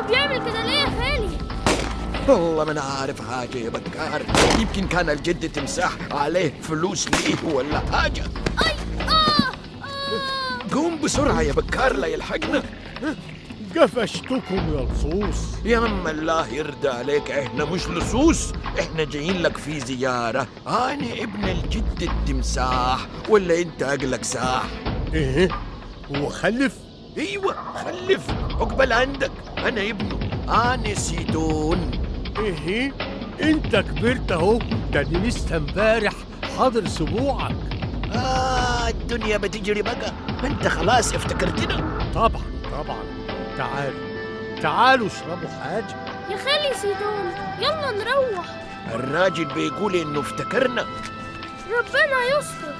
بيعمل كده ليه يا خالي والله ما انا عارف حاجة يا بكار يمكن كان الجد تمساح عليه فلوس ليه ولا حاجة اي اه اه قوم بسرعة يا بكار لا يلحقنا قفشتكم يا لصوص يا عم الله يرضى عليك احنا مش لصوص احنا جايين لك في زيارة انا ابن الجد التمساح ولا انت اقلك ساح ايه هو خلف ايوه خلف عقبال عندك انا ابنه انا سيدون ايه انت كبرت اهو ده أنا لسه امبارح حاضر سبوعك آه الدنيا بتجري بقى ما انت خلاص افتكرتنا طبعا طبعا تعالوا تعالوا اشربوا حاجه يا خالي سيدون يلا نروح الراجل بيقول انه افتكرنا ربنا يستر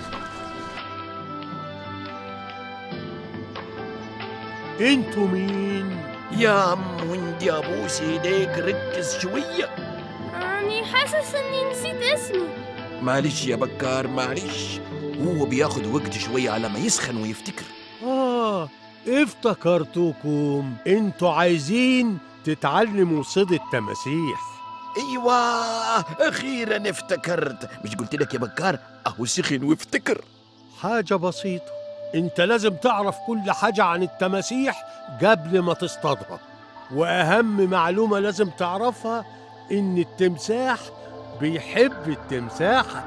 انتوا مين يا عم وندي ابوس ايديك ركز شوية يعني حاسس اني نسيت اسمي معلش يا بكار معلش هو بياخد وقت شوية على ما يسخن ويفتكر اه افتكرتكم انتوا عايزين تتعلموا صيد التماسيح ايوه اخيرا افتكرت مش قلت لك يا بكار اهو سخن وافتكر حاجة بسيطة انت لازم تعرف كل حاجة عن التماسيح قبل ما تصطادها وأهم معلومة لازم تعرفها إن التمساح بيحب التمساحة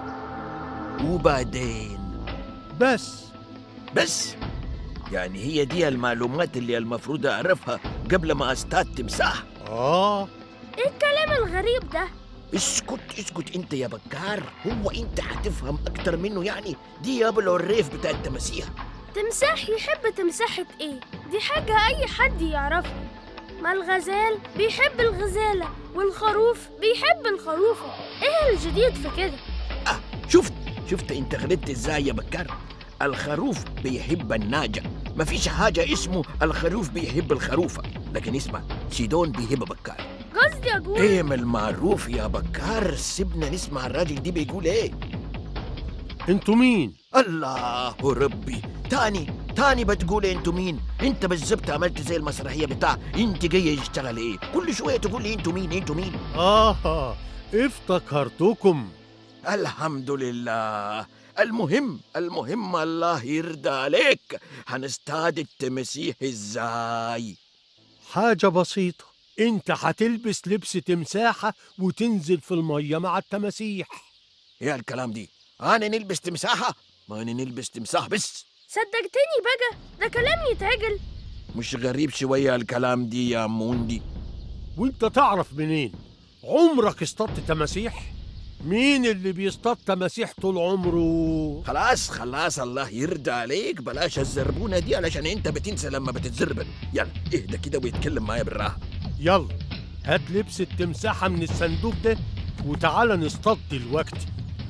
وبعدين بس بس يعني هي دي المعلومات اللي المفروض اعرفها قبل ما اصطاد تمساح آه ايه الكلام الغريب ده اسكت اسكت انت يا بكار هو انت هتفهم اكتر منه يعني دي يا ابو الريف بتاع التماسيح تمساح يحب تمساحة ايه دي حاجة اي حد يعرفها ما الغزال بيحب الغزالة والخروف بيحب الخروفة ايه الجديد في كده اه شفت شفت انت غلطت ازاي يا بكار الخروف بيحب الناجة مفيش حاجة اسمه الخروف بيحب الخروفة لكن اسمع سيدون بيحب بكار قصدي اقول ايه من المعروف يا بكار سيبنا نسمع الراجل دي بيقول ايه انتوا مين؟ الله ربي تاني تاني بتقول انتوا مين انت بالظبط عملت زي المسرحيه بتاع انت جاي يشتغل ايه كل شويه تقول لي انتوا مين انتوا مين آه افتكرتكم الحمد لله المهم المهم الله يرضى عليك هنستعد التمسيح ازاي حاجة بسيطة انت هتلبس لبس تمساحة وتنزل في المية مع التماسيح يا الكلام دي انا نلبس تمساحه ما انا نلبس تمساح بس صدقتني بقى ده كلام يتعجل مش غريب شويه الكلام دي يا موندي وانت تعرف منين عمرك اصطدت تماسيح مين اللي بيصطاد تماسيح طول عمره خلاص خلاص الله يرضى عليك بلاش الزربونه دي علشان انت بتنسى لما بتتزربن يلا اهدى كده ويتكلم معايا بالراحه يلا هات لبس التمساحة من الصندوق ده وتعالى نصطاد دلوقتي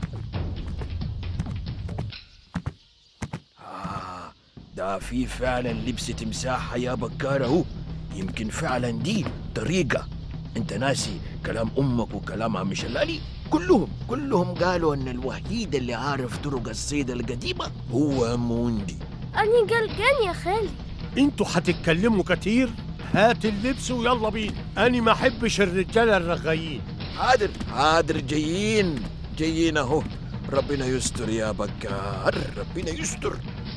آه ده في فعلا لبس تمساح يا بكار اهو يمكن فعلا دي طريقة انت ناسي كلام امك وكلام عم شلالي كلهم كلهم قالوا ان الوحيد اللي عارف طرق الصيد القديمة هو موندي اني قلقان يا خالي انتوا هتتكلموا كتير هات اللبس ويلا بينا أنا ما أحبش الرجالة الرغايين حاضر حاضر جايين جايين اهو ربنا يستر يا بكار ربنا يستر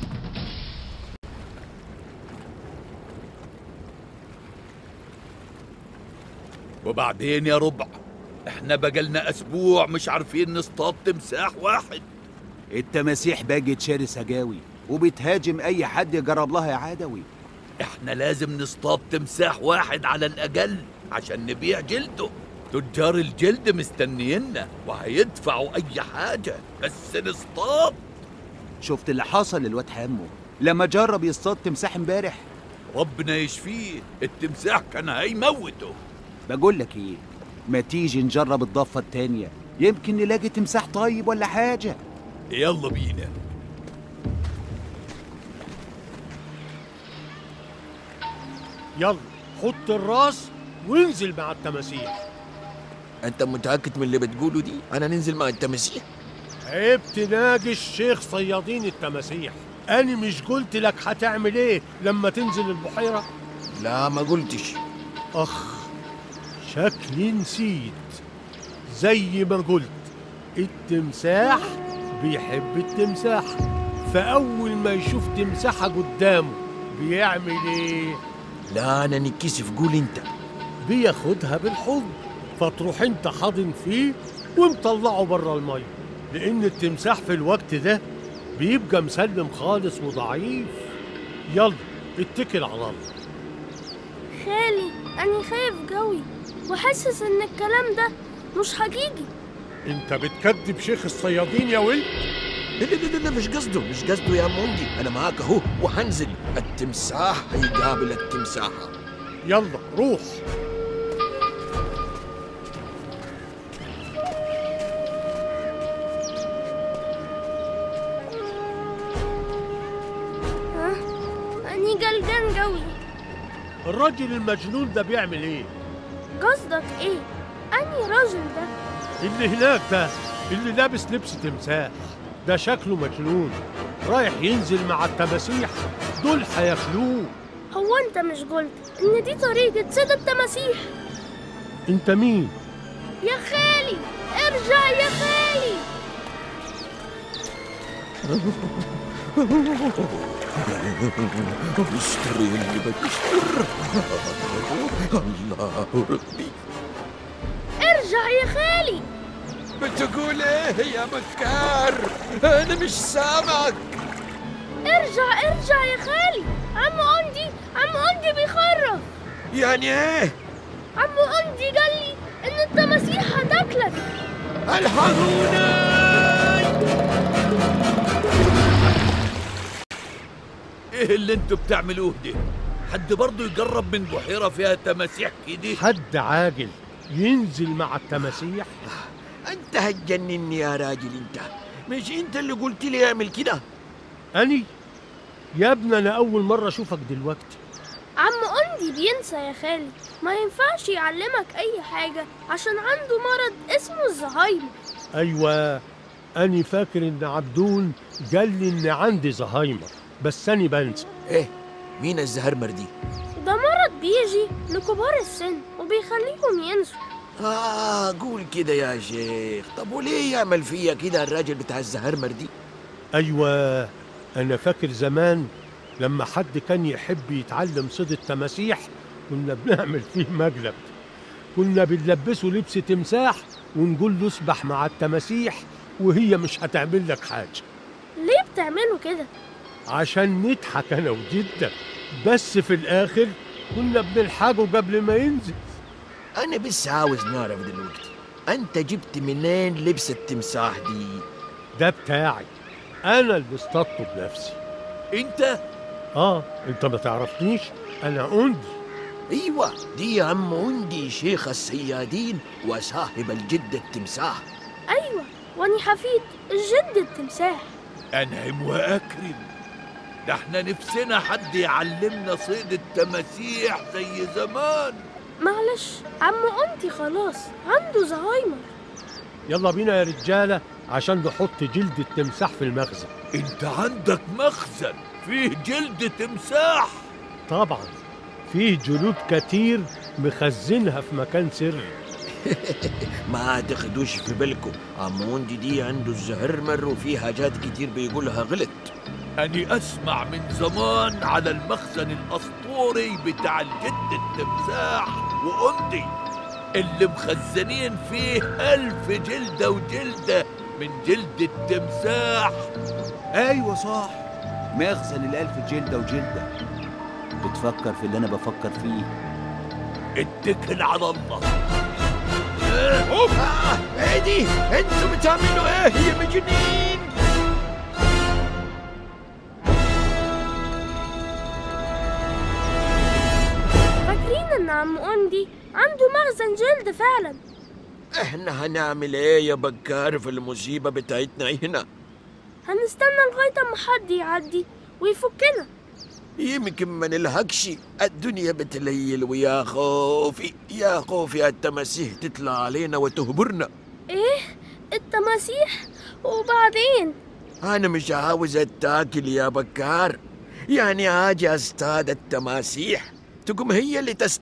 وبعدين يا ربع احنا بقالنا اسبوع مش عارفين نصطاد تمساح واحد التماسيح بقت شرسة قوي وبتهاجم أي حد يجرب لها يا عدوي احنا لازم نصطاد تمساح واحد على الاقل عشان نبيع جلده تجار الجلد مستنينا وهيدفعوا اي حاجة بس نصطاد شفت اللي حصل للواد حمو لما جرب يصطاد تمساح امبارح ربنا يشفيه التمساح كان هيموته بقول لك ايه ما تيجي نجرب الضفة التانية يمكن نلاقي تمساح طيب ولا حاجة يلا بينا يلا حط الراس وانزل مع التماسيح انت متأكد من اللي بتقوله دي انا ننزل مع التماسيح عيب تناقش شيخ صيادين التماسيح أنا مش قلت لك هتعمل إيه لما تنزل البحيرة لا ما قلتش أخ شكلي نسيت زي ما قلت التمساح بيحب التمساح فأول ما يشوف تمساحة قدامه بيعمل إيه؟ لا انا نتكسف قول انت بياخدها بالحضن فتروح انت حاضن فيه ومطلعه بره الميه لان التمساح في الوقت ده بيبقى مسلم خالص وضعيف يلا اتكل على الله خالي أنا خايف قوي وحاسس إن الكلام ده مش حقيقي انت بتكذب شيخ الصيادين يا ولد لا لا لا لا مش قصده مش قصده يا موندي انا معاك اهو وهنزل التمساح هيقابل التمساحه يلا روح ها أنا قلقان قوي الراجل المجنون ده بيعمل ايه قصدك إيه؟ أني راجل ده اللي هناك ده اللي لابس لبس تمساح ده شكله مجنون رايح ينزل مع التماسيح دول هياكلوه هو أنت مش قلت إن دي طريقة صيد التماسيح انت مين يا خالي ارجع يا خالي اشتري اللي بتشتر الله ربي ارجع يا خالي بتقول ايه يا مكار انا مش سامعك ارجع ارجع يا خالي عم أندي عم أندي بيخرف يعني ايه عم أندي قال لي إن التماسيح هتاكلك الحقونا ايه اللي انتوا بتعملوه ده حد برضه يقرب من بحيرة فيها تماسيح كده حد عاجل ينزل مع التماسيح انت هتجنني يا راجل انت مش انت اللي قلت لي اعمل كده أني يا ابني أنا أول مرة أشوفك دلوقتي عم أندي بينسى يا خالي ما ينفعش يعلمك أي حاجة عشان عنده مرض اسمه الزهايمر أيوة أني فاكر إن عبدون قال لي إن عندي زهايمر بس أني بنسى ايه مين الزهرمر دي ده مرض بيجي لكبار السن وبيخليهم ينسوا اه قول كده يا شيخ طب وليه يعمل فيا كده الراجل بتاع الزهرمر دي أيوة أنا فاكر زمان لما حد كان يحب يتعلم صيد التماسيح كنا بنعمل فيه مقلب كنا بنلبسه لبس تمساح ونقول له اسبح مع التماسيح وهي مش هتعمل لك حاجة ليه بتعملوا كده؟ عشان نضحك أنا وجدك بس في الآخر كنا بنلحقه قبل ما ينزل انا بس عاوز نعرف دلوقتي انت جبت منين لبس التمساح دي ده بتاعي أنا اللي اصطدته بنفسي انت آه أنت ما تعرفنيش أنا أندي ايوه دي يا عم عندي شيخ الصيادين وصاحب الجد التمساح أيوة وأني حفيد الجد التمساح انعم واكرم ده احنا نفسنا حد يعلمنا صيد التماسيح زي زمان معلش عم أنتي خلاص عنده زهايمر يلا بينا يا رجالة عشان نحط جلد التمساح في المخزن انت عندك مخزن فيه جلد تمساح طبعا فيه جلود كتير مخزنها في مكان سري ما تاخدوش في بالكم عم عندي دي عنده الزهرمر وفي حاجات كتير بيقولها غلط أني أسمع من زمان على المخزن الأسطوري بتاع الجد التمساح وأندي اللي مخزنين فيه ألف جلدة وجلدة من جلد التمساح ايوه صح مخزن الالف جلده وجلده بتفكر في اللي انا بفكر فيه اتكل على الله آه ايه دي انتوا بتعملوا ايه يا مجانين فاكرين إن عم أندي عنده مخزن جلد فعلا احنا هنعمل ايه يا بكار في المصيبة بتاعتنا هنا هنستنى لغاية أما حد يعدي ويفكنا يمكن ما نلحقش الدنيا بتليل ويا خوفي يا خوفي التماسيح تطلع علينا وتهبرنا إيه التماسيح وبعدين أنا مش عاوز أتاكل يا بكار يعني أجي أصطاد التماسيح تقوم هي اللي تست